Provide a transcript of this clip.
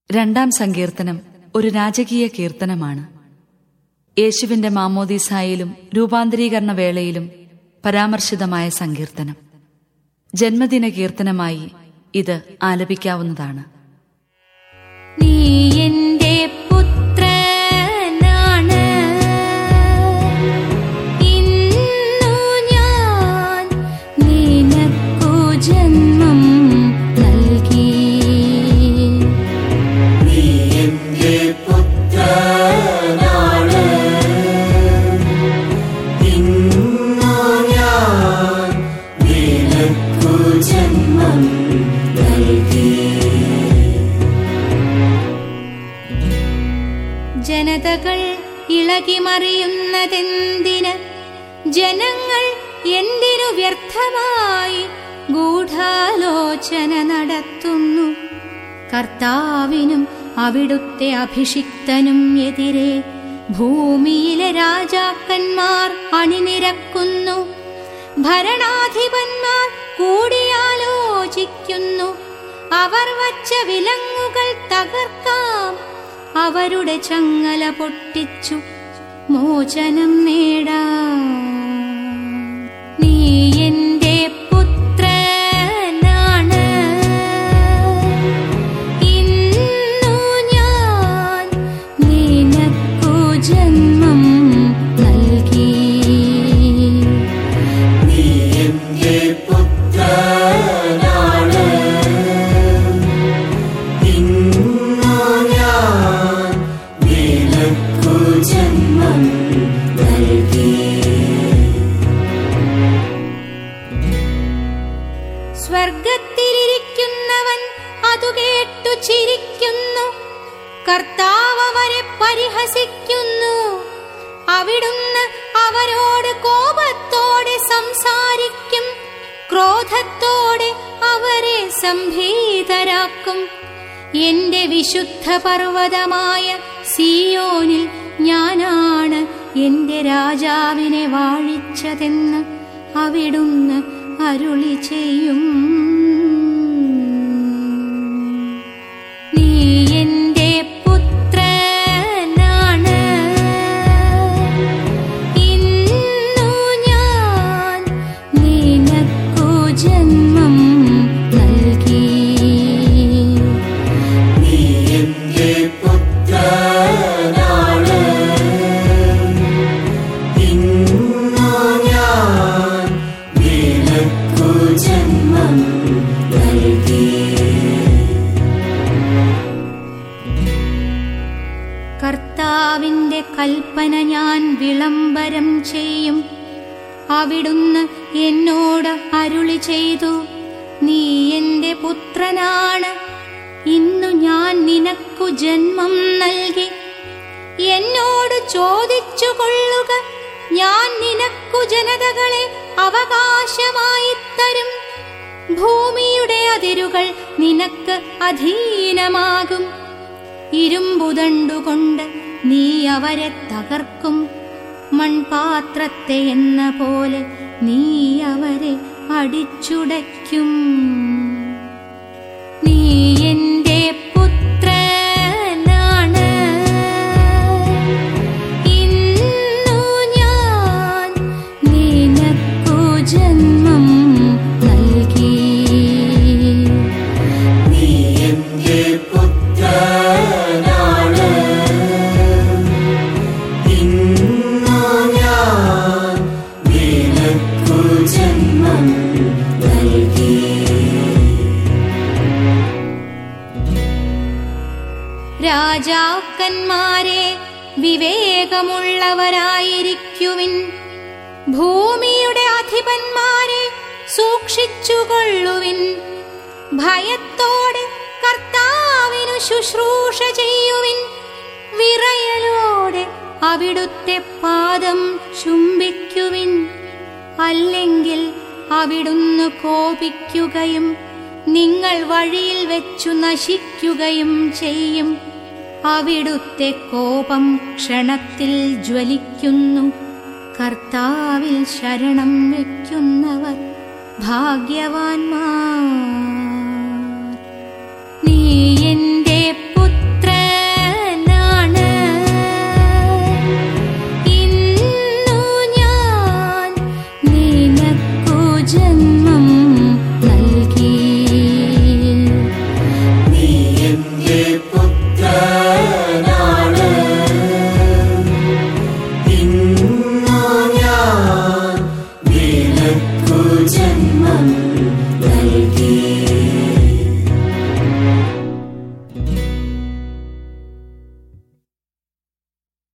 രണ്ടാം സങ്കീർത്തനം ഒരു രാജകീയ കീർത്തനമാണ് യേശുവിന്റെ മാമോദീസായിലും രൂപാന്തരീകരണ വേളയിലും പരാമർശിതമായ സങ്കീർത്തനം ജന്മദിന കീർത്തനമായി ഇത് ആലപിക്കാവുന്നതാണ് നീ എന്റെ പുത്രനാണ് ഇന്നു ഞാൻ നിനക്കു ജന്മം നൽകി ജനതകൾ ഇളകിമറിയുന്നതെന്തിന് ജനങ്ങൾ എന്തിനു വ്യർത്ഥമായി ഗൂഢാലോചന നടത്തുന്നു കർത്താവിനും അവിടുത്തെ അഭിഷിക്തനും എതിരെ ഭൂമിയിലെ രാജാക്കന്മാർ അണിനിരക്കുന്നു ഭരണാധിപന്മാർ കൂടിയാലോചിക്കുന്നു അവർ വച്ച വിലങ്ങുകൾ തകർക്കാം അവരുടെ ചങ്ങല പൊട്ടിച്ചു മോചനം നേടാം നീ എന്റെ പുത്രനാണ് ഇന്നു ഞാൻ നിനക്കു ജന്മം നൽകി സ്വർഗത്തിലിരിക്കുന്നവൻ അതു കേട്ടു ചിരിക്കുന്നു കർത്താവ് അവരെ പരിഹസിക്കുന്നു അവിടുന്ന് അവരോട് കോപത്തോടെ സംസാരിക്കും ക്രോധത്തോടെ അവരെ സംഭീതരാക്കും എന്റെ വിശുദ്ധ പർവ്വതമായ സിയോനിൽ ഞാനാണ് എന്റെ രാജാവിനെ വാഴിച്ചതെന്ന് അവിടുന്ന് അരുളി ചെയ്യും നീ എന്റെ പുത്രനാണ് ഇന്നു ഞാൻ നിനക്കു ജന്മം നൽകി കർത്താവിന്റെ കൽപ്പന ഞാൻ വിളംബരം ചെയ്യും അവിടുന്ന് എന്നോട് അരുളി ചെയ്തു നീ എന്റെ പുത്രനാണ് ഇന്നു ഞാൻ നിനക്കു ജന്മം നൽകി എന്നോട് ചോദിച്ചു കൊള്ളുക ഞാൻ നിനക്കു ജനതകളെ അവകാശമായി തരും ഭൂമിയുടെ അതിരുകൾ നിനക്ക് അധീനമാകും ഇരുമ്പുദണ്ടുകൊണ്ട് നീ അവരെ തകർക്കും മൺപാത്രത്തെ എന്ന പോലെ നീ അവരെ അടിച്ചുടയ്ക്കും നീ എന്റെ പുത്രനാണ് ഇന്നു ഞാൻ നിനക്കു ജന്മം നൽകി രാജാക്കന്മാരെ വിവേകമുള്ളവരായിരിക്കുവിൻ ഭൂമിയുടെ അധിപന്മാരെ സൂക്ഷിച്ചുകൊള്ളുവിൻ ഭയത്തോടെ കർത്താവിനു ശുശ്രൂഷ ചെയ്യുവിൻ വിറയലോടെ അവിടുത്തെ പാദം ചുംബിക്കുവിൻ അല്ലെങ്കിൽ അവിടുന്ന് കോപിക്കുകയും നിങ്ങൾ വഴിയിൽ വെച്ചു നശിക്കുകയും ചെയ്യും അവിടുത്തെ കോപം ക്ഷണത്തിൽ ജ്വലിക്കുന്നു കർത്താവിൽ ശരണം വയ്ക്കുന്നവർ ഭാഗ്യവാന്മാർ നീ എന്റെ പുത്ര നാമം